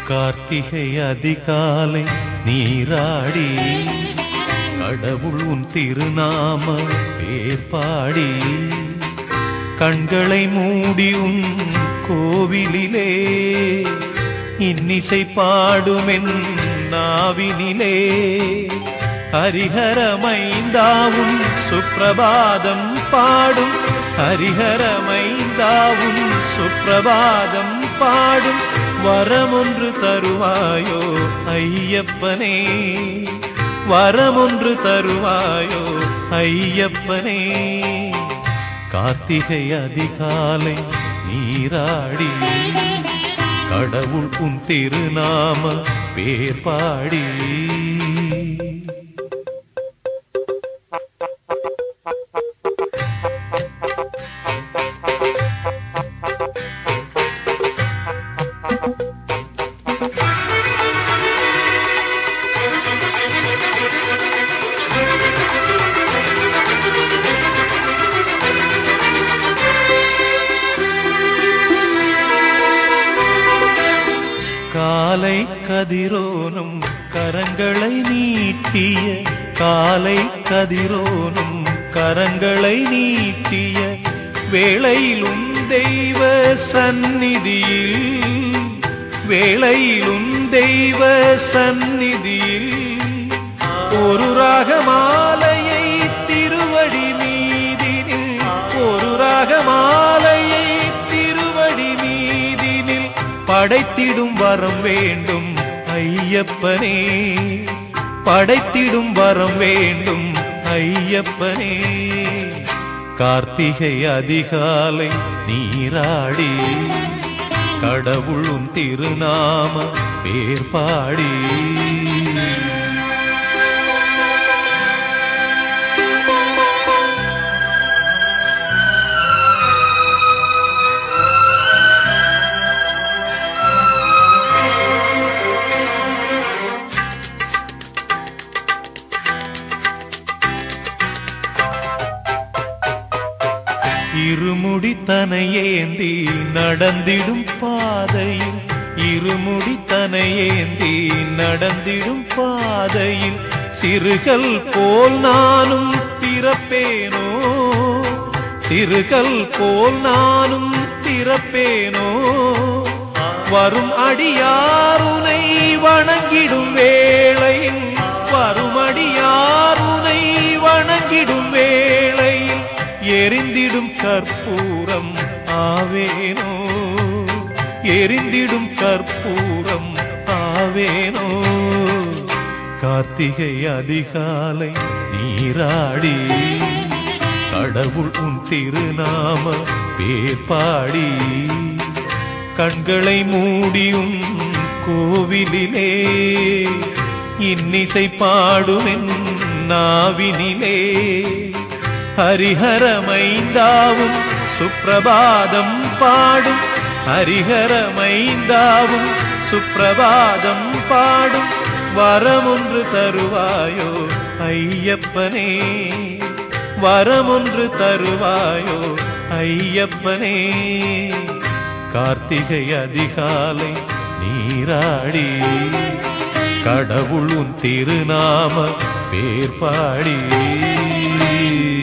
கார்த்திகை அதிகாலை நீராடி கடவுள் உன் திருநாம பேர் பாடி கண்களை மூடி உன் கோவிலிலே இன்னிசை பாடுமென் நாவினிலே ஹரிஹரமைந்தாவும் சுப்பிரபாதம் பாடும் ஹரிஹரமைந்தாவும் சுப்பிரபாதம் பாடும் வரமொன்று தருவாயோ ஐயப்பனே வரமொன்று தருவாயோ ஐயப்பனே கார்த்திகை அதிகாலை நீராடி கடவுள் உன் திருநாம பேர் பாடி காலை கதிரோனும் கரங்களை நீட்டிய காலை கதிரோனும் கரங்களை நீட்டிய வேளையிலும் தெய்வ சந்நிதியில் வேளையிலும் தெய்வ சந்நிதியில் ஒரு ராகமாலையை திருவடி மீதினில் ஒரு ராகமாலையை திருவடி மீதினில் படைத்திடும் வரம் வேண்டும் ஐயப்பனே படைத்திடும் வரம் வேண்டும் ஐயப்பனே கார்த்திகை அதிகாலை நீராடி கடவுளும் திருநாம பேர் பாடி இருமுடி தனையேந்தி நடந்திடும் பாதையில் இருமுடி தனையேந்தி நடந்திடும் பாதையில் சிறுகள் போல் நானும் பிறப்பேனோ சிறுகள் போல் நானும் பிறப்பேனோ வரும் அடியாருனை வணங்கிடும் வேளையில் வரும் அடியாருனை வணங்கிடும் வேளையில் எரிந்திடும் கற்பூரம் ஆவேனோ எரிந்திடும் கற்பூரம் ஆவேனோ கார்த்திகை அதிகாலை நீராடி கடவுள் உன் திருநாம பேர் பாடி கண்களை மூடியும் கோவிலிலே இன்னிசை பாடுமென் நாவினிலே ஹரிஹரமைந்தாவும் சுப்பிரபாதம் பாடும் ஹரிஹரமைந்தாவும் சுப்பிரபாதம் பாடும் வரமொன்று தருவாயோ ஐயப்பனே வரமொன்று தருவாயோ ஐயப்பனே கார்த்திகை அதிகாலை நீராடி கடவுள் உன் திருநாம பேர் பாடி